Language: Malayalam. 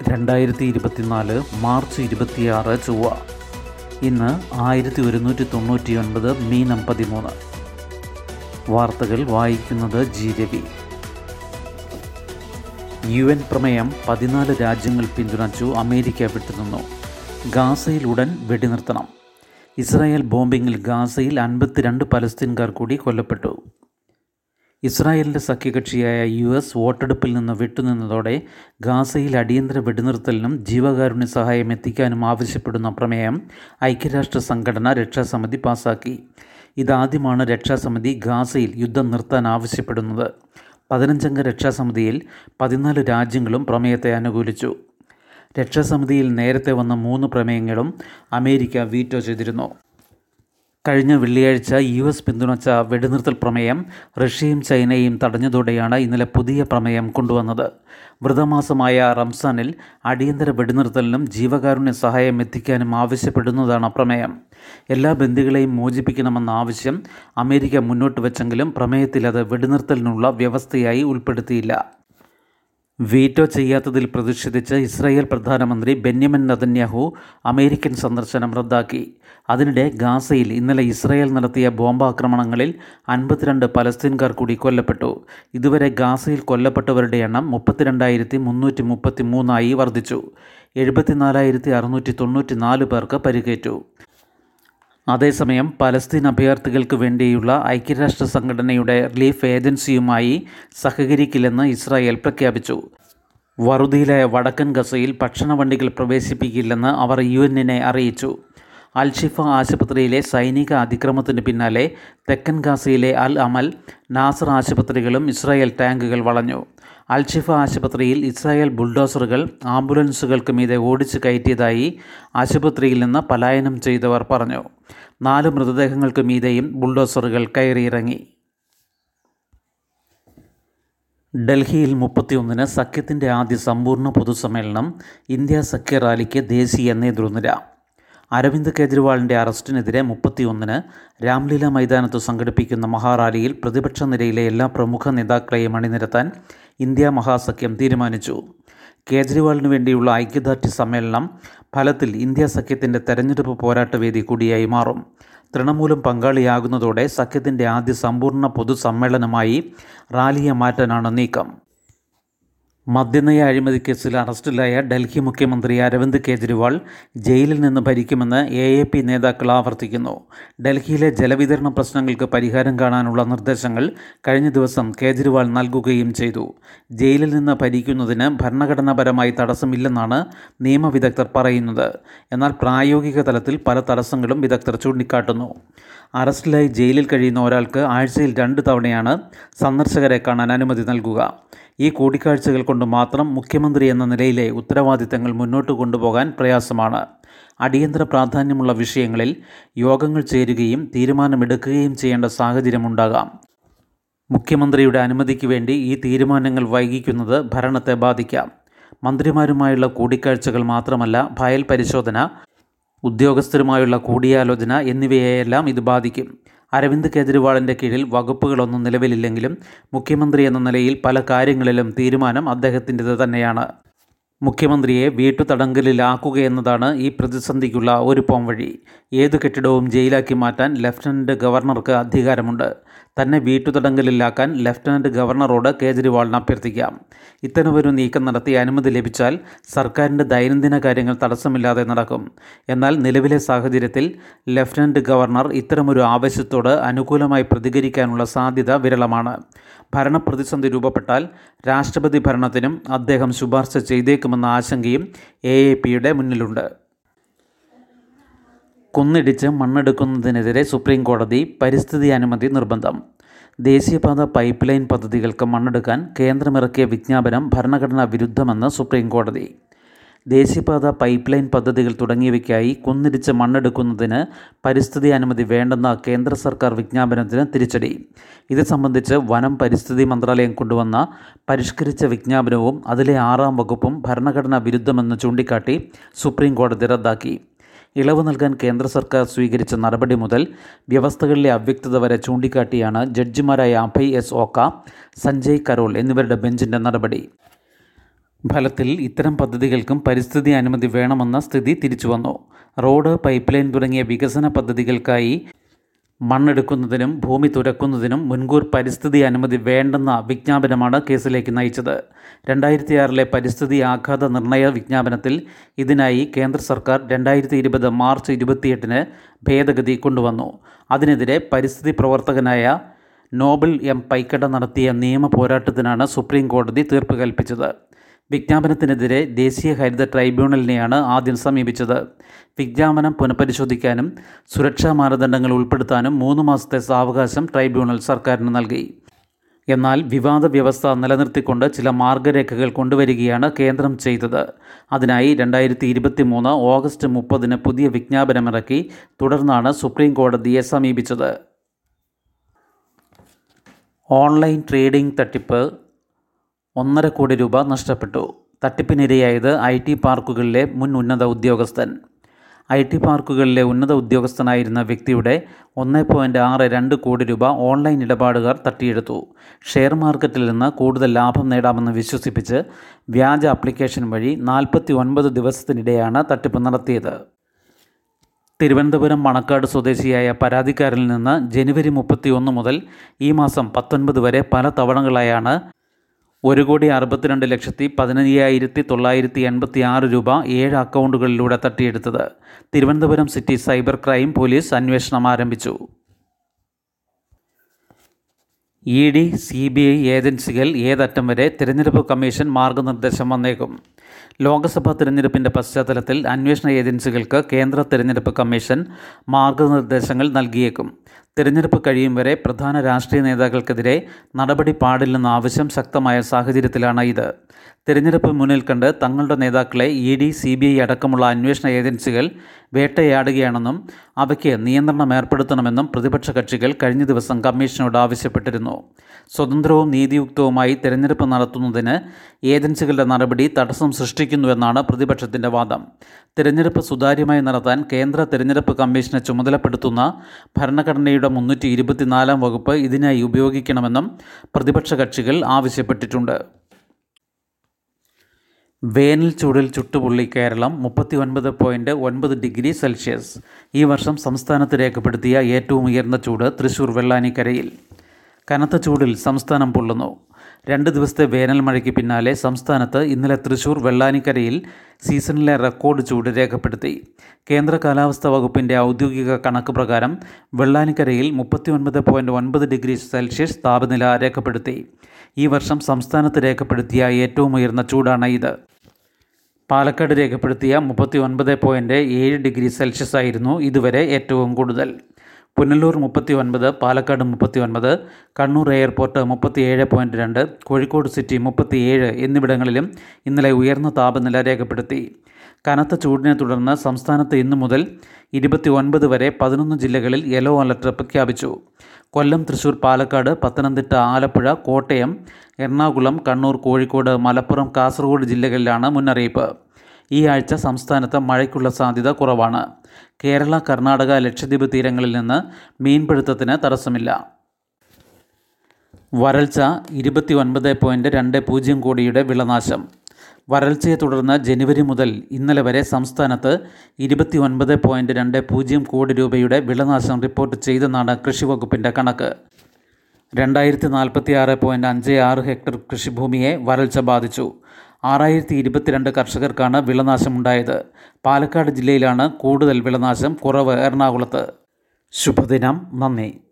രണ്ടായിരത്തി ഇരുപത്തിനാല് മാർച്ച് ഇരുപത്തിയാറ് ചൊവ്വ ഇന്ന് ആയിരത്തി ഒരുന്നൂറ്റി തൊണ്ണൂറ്റി ഒൻപത് മീനം പതിമൂന്ന് വാർത്തകൾ വായിക്കുന്നത് ജി രവി യു എൻ പ്രമേയം പതിനാല് രാജ്യങ്ങൾ പിന്തുണച്ചു അമേരിക്ക വിട്ടുനിന്നു ഗാസയിൽ ഉടൻ വെടിനിർത്തണം ഇസ്രായേൽ ബോംബിങ്ങിൽ ഗാസയിൽ അൻപത്തിരണ്ട് പലസ്തീൻകാർ കൂടി കൊല്ലപ്പെട്ടു ഇസ്രായേലിൻ്റെ സഖ്യകക്ഷിയായ യു എസ് വോട്ടെടുപ്പിൽ നിന്ന് വിട്ടുനിന്നതോടെ ഗാസയിൽ അടിയന്തര വെടിനിർത്തലിനും ജീവകാരുണ്യ സഹായം എത്തിക്കാനും ആവശ്യപ്പെടുന്ന പ്രമേയം ഐക്യരാഷ്ട്ര സംഘടന രക്ഷാസമിതി പാസാക്കി ഇതാദ്യമാണ് രക്ഷാസമിതി ഗാസയിൽ യുദ്ധം നിർത്താൻ ആവശ്യപ്പെടുന്നത് പതിനഞ്ചംഗ രക്ഷാസമിതിയിൽ പതിനാല് രാജ്യങ്ങളും പ്രമേയത്തെ അനുകൂലിച്ചു രക്ഷാസമിതിയിൽ നേരത്തെ വന്ന മൂന്ന് പ്രമേയങ്ങളും അമേരിക്ക വീറ്റോ ചെയ്തിരുന്നു കഴിഞ്ഞ വെള്ളിയാഴ്ച യു എസ് പിന്തുണച്ച വെടിനിർത്തൽ പ്രമേയം റഷ്യയും ചൈനയും തടഞ്ഞതോടെയാണ് ഇന്നലെ പുതിയ പ്രമേയം കൊണ്ടുവന്നത് വ്രതമാസമായ റംസാനിൽ അടിയന്തര വെടിനിർത്തലിനും ജീവകാരുണ്യ സഹായം എത്തിക്കാനും ആവശ്യപ്പെടുന്നതാണ് പ്രമേയം എല്ലാ ബന്ദികളെയും മോചിപ്പിക്കണമെന്ന ആവശ്യം അമേരിക്ക മുന്നോട്ട് വെച്ചെങ്കിലും പ്രമേയത്തിൽ അത് വെടിനിർത്തലിനുള്ള വ്യവസ്ഥയായി ഉൾപ്പെടുത്തിയില്ല വീറ്റോ ചെയ്യാത്തതിൽ പ്രതിഷേധിച്ച് ഇസ്രായേൽ പ്രധാനമന്ത്രി ബെന്യമിൻ നതന്യാഹു അമേരിക്കൻ സന്ദർശനം റദ്ദാക്കി അതിനിടെ ഗാസയിൽ ഇന്നലെ ഇസ്രായേൽ നടത്തിയ ബോംബാക്രമണങ്ങളിൽ അൻപത്തിരണ്ട് പലസ്തീൻകാർ കൂടി കൊല്ലപ്പെട്ടു ഇതുവരെ ഗാസയിൽ കൊല്ലപ്പെട്ടവരുടെ എണ്ണം മുപ്പത്തിരണ്ടായിരത്തി മുന്നൂറ്റി മുപ്പത്തി മൂന്നായി വർദ്ധിച്ചു എഴുപത്തിനാലായിരത്തി അറുന്നൂറ്റി തൊണ്ണൂറ്റി നാല് പേർക്ക് പരിക്കേറ്റു അതേസമയം പലസ്തീൻ അഭയാർത്ഥികൾക്ക് വേണ്ടിയുള്ള ഐക്യരാഷ്ട്ര സംഘടനയുടെ റിലീഫ് ഏജൻസിയുമായി സഹകരിക്കില്ലെന്ന് ഇസ്രായേൽ പ്രഖ്യാപിച്ചു വറുതിയിലായ വടക്കൻ ഗസയിൽ ഭക്ഷണവണ്ടികൾ പ്രവേശിപ്പിക്കില്ലെന്ന് അവർ യു എന്നിനെ അറിയിച്ചു അൽഷിഫ ആശുപത്രിയിലെ സൈനിക അതിക്രമത്തിന് പിന്നാലെ തെക്കൻ ഗാസയിലെ അൽ അമൽ നാസർ ആശുപത്രികളും ഇസ്രായേൽ ടാങ്കുകൾ വളഞ്ഞു അൽഷിഫ ആശുപത്രിയിൽ ഇസ്രായേൽ ബുൾഡോസറുകൾ ആംബുലൻസുകൾക്ക് മീതെ ഓടിച്ചു കയറ്റിയതായി ആശുപത്രിയിൽ നിന്ന് പലായനം ചെയ്തവർ പറഞ്ഞു നാല് മൃതദേഹങ്ങൾക്ക് മീതെയും ബുൾഡോസറുകൾ കയറിയിറങ്ങി ഡൽഹിയിൽ മുപ്പത്തിയൊന്നിന് സഖ്യത്തിൻ്റെ ആദ്യ സമ്പൂർണ്ണ പൊതുസമ്മേളനം ഇന്ത്യ സഖ്യ റാലിക്ക് ദേശീയ നേതൃനിര അരവിന്ദ് കെജ്രിവാളിൻ്റെ അറസ്റ്റിനെതിരെ മുപ്പത്തിയൊന്നിന് രാംലീല മൈതാനത്ത് സംഘടിപ്പിക്കുന്ന മഹാറാലിയിൽ പ്രതിപക്ഷ നിരയിലെ എല്ലാ പ്രമുഖ നേതാക്കളെയും അണിനിരത്താൻ ഇന്ത്യ മഹാസഖ്യം തീരുമാനിച്ചു കേജ്രിവാളിന് വേണ്ടിയുള്ള ഐക്യദാർഢ്യ സമ്മേളനം ഫലത്തിൽ ഇന്ത്യ സഖ്യത്തിൻ്റെ തെരഞ്ഞെടുപ്പ് പോരാട്ടവേദി കൂടിയായി മാറും തൃണമൂലം പങ്കാളിയാകുന്നതോടെ സഖ്യത്തിൻ്റെ ആദ്യ സമ്പൂർണ്ണ പൊതുസമ്മേളനമായി റാലിയെ മാറ്റാനാണ് നീക്കം മദ്യനയ അഴിമതി കേസിൽ അറസ്റ്റിലായ ഡൽഹി മുഖ്യമന്ത്രി അരവിന്ദ് കെജ്രിവാൾ ജയിലിൽ നിന്ന് ഭരിക്കുമെന്ന് എ എ പി നേതാക്കൾ ആവർത്തിക്കുന്നു ഡൽഹിയിലെ ജലവിതരണ പ്രശ്നങ്ങൾക്ക് പരിഹാരം കാണാനുള്ള നിർദ്ദേശങ്ങൾ കഴിഞ്ഞ ദിവസം കേജ്രിവാൾ നൽകുകയും ചെയ്തു ജയിലിൽ നിന്ന് ഭരിക്കുന്നതിന് ഭരണഘടനാപരമായി തടസ്സമില്ലെന്നാണ് നിയമവിദഗ്ധർ പറയുന്നത് എന്നാൽ പ്രായോഗിക തലത്തിൽ പല തടസ്സങ്ങളും വിദഗ്ധർ ചൂണ്ടിക്കാട്ടുന്നു അറസ്റ്റിലായി ജയിലിൽ കഴിയുന്ന ഒരാൾക്ക് ആഴ്ചയിൽ രണ്ട് തവണയാണ് സന്ദർശകരെ കാണാൻ അനുമതി നൽകുക ഈ കൂടിക്കാഴ്ചകൾ കൊണ്ട് മാത്രം മുഖ്യമന്ത്രി എന്ന നിലയിലെ ഉത്തരവാദിത്തങ്ങൾ മുന്നോട്ട് കൊണ്ടുപോകാൻ പ്രയാസമാണ് അടിയന്തര പ്രാധാന്യമുള്ള വിഷയങ്ങളിൽ യോഗങ്ങൾ ചേരുകയും തീരുമാനമെടുക്കുകയും ചെയ്യേണ്ട സാഹചര്യമുണ്ടാകാം മുഖ്യമന്ത്രിയുടെ അനുമതിക്ക് വേണ്ടി ഈ തീരുമാനങ്ങൾ വൈകിക്കുന്നത് ഭരണത്തെ ബാധിക്കാം മന്ത്രിമാരുമായുള്ള കൂടിക്കാഴ്ചകൾ മാത്രമല്ല ഫയൽ പരിശോധന ഉദ്യോഗസ്ഥരുമായുള്ള കൂടിയാലോചന എന്നിവയെയെല്ലാം ഇത് ബാധിക്കും അരവിന്ദ് കെജ്രിവാളിൻ്റെ കീഴിൽ വകുപ്പുകളൊന്നും നിലവിലില്ലെങ്കിലും മുഖ്യമന്ത്രി എന്ന നിലയിൽ പല കാര്യങ്ങളിലും തീരുമാനം അദ്ദേഹത്തിൻ്റെത് തന്നെയാണ് മുഖ്യമന്ത്രിയെ വീട്ടുതടങ്കലിലാക്കുകയെന്നതാണ് ഈ പ്രതിസന്ധിക്കുള്ള ഒരു പോംവഴി ഏതു കെട്ടിടവും ജയിലാക്കി മാറ്റാൻ ലഫ്റ്റനൻ്റ് ഗവർണർക്ക് അധികാരമുണ്ട് തന്നെ വീട്ടുതടങ്കലിലാക്കാൻ ലഫ്റ്റനൻ്റ് ഗവർണറോട് കേജ്രിവാളിന് അഭ്യർത്ഥിക്കാം ഇത്തരമൊരു നീക്കം നടത്തി അനുമതി ലഭിച്ചാൽ സർക്കാരിൻ്റെ ദൈനംദിന കാര്യങ്ങൾ തടസ്സമില്ലാതെ നടക്കും എന്നാൽ നിലവിലെ സാഹചര്യത്തിൽ ലഫ്റ്റനൻ്റ് ഗവർണർ ഇത്തരമൊരു ആവശ്യത്തോട് അനുകൂലമായി പ്രതികരിക്കാനുള്ള സാധ്യത വിരളമാണ് ഭരണപ്രതിസന്ധി രൂപപ്പെട്ടാൽ രാഷ്ട്രപതി ഭരണത്തിനും അദ്ദേഹം ശുപാർശ ചെയ്തേക്കുമെന്ന ആശങ്കയും എ എ പിയുടെ മുന്നിലുണ്ട് കുന്നിടിച്ച് മണ്ണെടുക്കുന്നതിനെതിരെ സുപ്രീം കോടതി പരിസ്ഥിതി അനുമതി നിർബന്ധം ദേശീയപാത പൈപ്പ് ലൈൻ പദ്ധതികൾക്ക് മണ്ണെടുക്കാൻ കേന്ദ്രമിറക്കിയ വിജ്ഞാപനം ഭരണഘടനാ വിരുദ്ധമെന്ന് സുപ്രീം കോടതി ദേശീയപാത പൈപ്പ് ലൈൻ പദ്ധതികൾ തുടങ്ങിയവയ്ക്കായി കുന്നിടിച്ച് മണ്ണെടുക്കുന്നതിന് പരിസ്ഥിതി അനുമതി വേണ്ടെന്ന കേന്ദ്ര സർക്കാർ വിജ്ഞാപനത്തിന് തിരിച്ചടി ഇത് സംബന്ധിച്ച് വനം പരിസ്ഥിതി മന്ത്രാലയം കൊണ്ടുവന്ന പരിഷ്കരിച്ച വിജ്ഞാപനവും അതിലെ ആറാം വകുപ്പും ഭരണഘടനാ വിരുദ്ധമെന്ന് ചൂണ്ടിക്കാട്ടി സുപ്രീം കോടതി റദ്ദാക്കി ഇളവ് നൽകാൻ കേന്ദ്ര സർക്കാർ സ്വീകരിച്ച നടപടി മുതൽ വ്യവസ്ഥകളിലെ അവ്യക്തത വരെ ചൂണ്ടിക്കാട്ടിയാണ് ജഡ്ജിമാരായ അഭയ് എസ് ഓക്ക സഞ്ജയ് കരോൾ എന്നിവരുടെ ബെഞ്ചിൻ്റെ നടപടി ഫലത്തിൽ ഇത്തരം പദ്ധതികൾക്കും പരിസ്ഥിതി അനുമതി വേണമെന്ന സ്ഥിതി തിരിച്ചുവന്നു റോഡ് പൈപ്പ് ലൈൻ തുടങ്ങിയ വികസന പദ്ധതികൾക്കായി മണ്ണെടുക്കുന്നതിനും ഭൂമി തുരക്കുന്നതിനും മുൻകൂർ പരിസ്ഥിതി അനുമതി വേണ്ടെന്ന വിജ്ഞാപനമാണ് കേസിലേക്ക് നയിച്ചത് രണ്ടായിരത്തിയാറിലെ പരിസ്ഥിതി ആഘാത നിർണയ വിജ്ഞാപനത്തിൽ ഇതിനായി കേന്ദ്ര സർക്കാർ രണ്ടായിരത്തി ഇരുപത് മാർച്ച് ഇരുപത്തിയെട്ടിന് ഭേദഗതി കൊണ്ടുവന്നു അതിനെതിരെ പരിസ്ഥിതി പ്രവർത്തകനായ നോബൽ എം പൈക്കട നടത്തിയ നിയമ പോരാട്ടത്തിനാണ് സുപ്രീം കോടതി തീർപ്പ് കൽപ്പിച്ചത് വിജ്ഞാപനത്തിനെതിരെ ദേശീയ ഹരിത ട്രൈബ്യൂണലിനെയാണ് ആദ്യം സമീപിച്ചത് വിജ്ഞാപനം പുനഃപരിശോധിക്കാനും സുരക്ഷാ മാനദണ്ഡങ്ങൾ ഉൾപ്പെടുത്താനും മൂന്ന് മാസത്തെ സാവകാശം ട്രൈബ്യൂണൽ സർക്കാരിന് നൽകി എന്നാൽ വിവാദ വ്യവസ്ഥ നിലനിർത്തിക്കൊണ്ട് ചില മാർഗരേഖകൾ കൊണ്ടുവരികയാണ് കേന്ദ്രം ചെയ്തത് അതിനായി രണ്ടായിരത്തി ഇരുപത്തി മൂന്ന് ഓഗസ്റ്റ് മുപ്പതിന് പുതിയ വിജ്ഞാപനമിറക്കി തുടർന്നാണ് സുപ്രീം കോടതിയെ സമീപിച്ചത് ഓൺലൈൻ ട്രേഡിംഗ് തട്ടിപ്പ് ഒന്നര കോടി രൂപ നഷ്ടപ്പെട്ടു തട്ടിപ്പിനിരയായത് ഐ ടി പാർക്കുകളിലെ മുൻ ഉന്നത ഉദ്യോഗസ്ഥൻ ഐ ടി പാർക്കുകളിലെ ഉന്നത ഉദ്യോഗസ്ഥനായിരുന്ന വ്യക്തിയുടെ ഒന്ന് പോയിൻറ്റ് ആറ് രണ്ട് കോടി രൂപ ഓൺലൈൻ ഇടപാടുകാർ തട്ടിയെടുത്തു ഷെയർ മാർക്കറ്റിൽ നിന്ന് കൂടുതൽ ലാഭം നേടാമെന്ന് വിശ്വസിപ്പിച്ച് വ്യാജ ആപ്ലിക്കേഷൻ വഴി നാൽപ്പത്തി ഒൻപത് ദിവസത്തിനിടെയാണ് തട്ടിപ്പ് നടത്തിയത് തിരുവനന്തപുരം മണക്കാട് സ്വദേശിയായ പരാതിക്കാരിൽ നിന്ന് ജനുവരി മുപ്പത്തി ഒന്ന് മുതൽ ഈ മാസം പത്തൊൻപത് വരെ പല തവണകളായാണ് ഒരു കോടി അറുപത്തിരണ്ട് ലക്ഷത്തി പതിനയ്യായിരത്തി തൊള്ളായിരത്തി എൺപത്തി ആറ് രൂപ ഏഴ് അക്കൗണ്ടുകളിലൂടെ തട്ടിയെടുത്തത് Thiruvananthapuram city cyber crime police അന്വേഷണം ആരംഭിച്ചു E D C B I ഏജൻസികൾ ഏതറ്റം വരെ തിരഞ്ഞെടുപ്പ് കമ്മീഷൻ മാർഗനിർദ്ദേശം വന്നേക്കും ലോക്സഭാ തിരഞ്ഞെടുപ്പിൻ്റെ പശ്ചാത്തലത്തിൽ അന്വേഷണ ഏജൻസികൾക്ക് കേന്ദ്ര തിരഞ്ഞെടുപ്പ് കമ്മീഷൻ മാർഗനിർദ്ദേശങ്ങൾ നൽകിയേക്കും തിരഞ്ഞെടുപ്പ് കഴിയും വരെ പ്രധാന രാഷ്ട്രീയ നേതാക്കൾക്കെതിരെ നടപടി പാടില്ലെന്ന ആവശ്യം ശക്തമായ സാഹചര്യത്തിലാണ് ഇത് തിരഞ്ഞെടുപ്പ് മുന്നിൽ കണ്ട് തങ്ങളുടെ നേതാക്കളെ E D C B I അടക്കമുള്ള അന്വേഷണ ഏജൻസികൾ വേട്ടയാടുകയാണെന്നും അവയ്ക്ക് നിയന്ത്രണം ഏർപ്പെടുത്തണമെന്നും പ്രതിപക്ഷ കക്ഷികൾ കഴിഞ്ഞ ദിവസം കമ്മീഷനോട് ആവശ്യപ്പെട്ടിരുന്നു സ്വതന്ത്രവും നീതിയുക്തവുമായി തിരഞ്ഞെടുപ്പ് നടത്തുന്നതിന് ഏജൻസികളുടെ നടപടി തടസ്സം സൃഷ്ടിക്കുന്നുവെന്നാണ് പ്രതിപക്ഷത്തിൻ്റെ വാദം തിരഞ്ഞെടുപ്പ് സുതാര്യമായി നടത്താൻ കേന്ദ്ര തിരഞ്ഞെടുപ്പ് കമ്മീഷനെ ചുമതലപ്പെടുത്തുന്ന ഭരണഘടനയുടെ മുന്നൂറ്റി ഇരുപത്തിനാലാം വകുപ്പ് ഇതിനായി ഉപയോഗിക്കണമെന്നും പ്രതിപക്ഷ കക്ഷികൾ ആവശ്യപ്പെട്ടിട്ടുണ്ട് വേനൽ ചൂടിൽ ചുട്ടുപൊള്ളി കേരളം മുപ്പത്തി ഒൻപത് പോയിൻറ്റ് ഒൻപത് ഡിഗ്രി സെൽഷ്യസ് ഈ വർഷം സംസ്ഥാനത്ത് രേഖപ്പെടുത്തിയ ഏറ്റവും ഉയർന്ന ചൂട് തൃശൂർ വെള്ളാനിക്കരയിൽ കനത്ത ചൂടിൽ സംസ്ഥാനം പൊള്ളുന്നു രണ്ട് ദിവസത്തെ വേനൽ മഴയ്ക്ക് പിന്നാലെ സംസ്ഥാനത്ത് ഇന്നലെ തൃശൂർ വെള്ളാനിക്കരയിൽ സീസണിലെ റെക്കോർഡ് ചൂട് രേഖപ്പെടുത്തി കേന്ദ്ര കാലാവസ്ഥാ വകുപ്പിൻ്റെ ഔദ്യോഗിക കണക്ക് പ്രകാരം വെള്ളാനിക്കരയിൽ മുപ്പത്തി ഒൻപത് പോയിൻറ്റ് ഒൻപത് ഡിഗ്രി സെൽഷ്യസ് താപനില രേഖപ്പെടുത്തി ഈ വർഷം സംസ്ഥാനത്ത് രേഖപ്പെടുത്തിയ ഏറ്റവും ഉയർന്ന ചൂടാണ് ഇത് പാലക്കാട് രേഖപ്പെടുത്തിയ മുപ്പത്തി ഒൻപത് പോയിൻറ്റ് ഏഴ് ഡിഗ്രി സെൽഷ്യസ് ആയിരുന്നു ഇതുവരെ ഏറ്റവും കൂടുതൽ പുനലൂർ മുപ്പത്തി ഒൻപത് പാലക്കാട് മുപ്പത്തി ഒൻപത് കണ്ണൂർ എയർപോർട്ട് മുപ്പത്തി ഏഴ് പോയിൻറ്റ് രണ്ട് കോഴിക്കോട് സിറ്റി മുപ്പത്തി ഏഴ് എന്നിവിടങ്ങളിലും ഇന്നലെ ഉയർന്ന താപനില രേഖപ്പെടുത്തി കനത്ത ചൂടിനെ തുടർന്ന് സംസ്ഥാനത്ത് ഇന്നു മുതൽ ഇരുപത്തി ഒൻപത് വരെ പതിനൊന്ന് ജില്ലകളിൽ യെല്ലോ അലർട്ട് പ്രഖ്യാപിച്ചു കൊല്ലം തൃശൂർ പാലക്കാട് പത്തനംതിട്ട ആലപ്പുഴ കോട്ടയം എറണാകുളം കണ്ണൂർ കോഴിക്കോട് മലപ്പുറം കാസർഗോഡ് ജില്ലകളിലാണ് മുന്നറിയിപ്പ് ഈ ആഴ്ച സംസ്ഥാനത്ത് മഴയ്ക്കുള്ള സാധ്യത കുറവാണ് കേരള കർണാടക ലക്ഷദ്വീപ് തീരങ്ങളിൽ നിന്ന് മീൻപിടുത്തത്തിന് തടസ്സമില്ല വരൾച്ച ഇരുപത്തി ഒൻപത് പോയിൻറ്റ് രണ്ട് പൂജ്യം കോടിയുടെ വിളനാശം വരൾച്ചയെ തുടർന്ന് ജനുവരി മുതൽ ഇന്നലെ വരെ സംസ്ഥാനത്ത് ഇരുപത്തി ഒൻപത് പോയിൻറ്റ് രണ്ട് പൂജ്യം കോടി രൂപയുടെ വിളനാശം റിപ്പോർട്ട് ചെയ്തെന്നാണ് കൃഷി വകുപ്പിൻ്റെ കണക്ക് രണ്ടായിരത്തി നാൽപ്പത്തി ആറ് പോയിൻറ്റ് അഞ്ച് ആറ് ഹെക്ടർ കൃഷിഭൂമിയെ വരൾച്ച ബാധിച്ചു ആറായിരത്തി ഇരുപത്തിരണ്ട് കർഷകർക്കാണ് വിളനാശമുണ്ടായത് പാലക്കാട് ജില്ലയിലാണ് കൂടുതൽ വിളനാശം കുറവ് എറണാകുളത്ത് ശുഭദിനം നന്ദി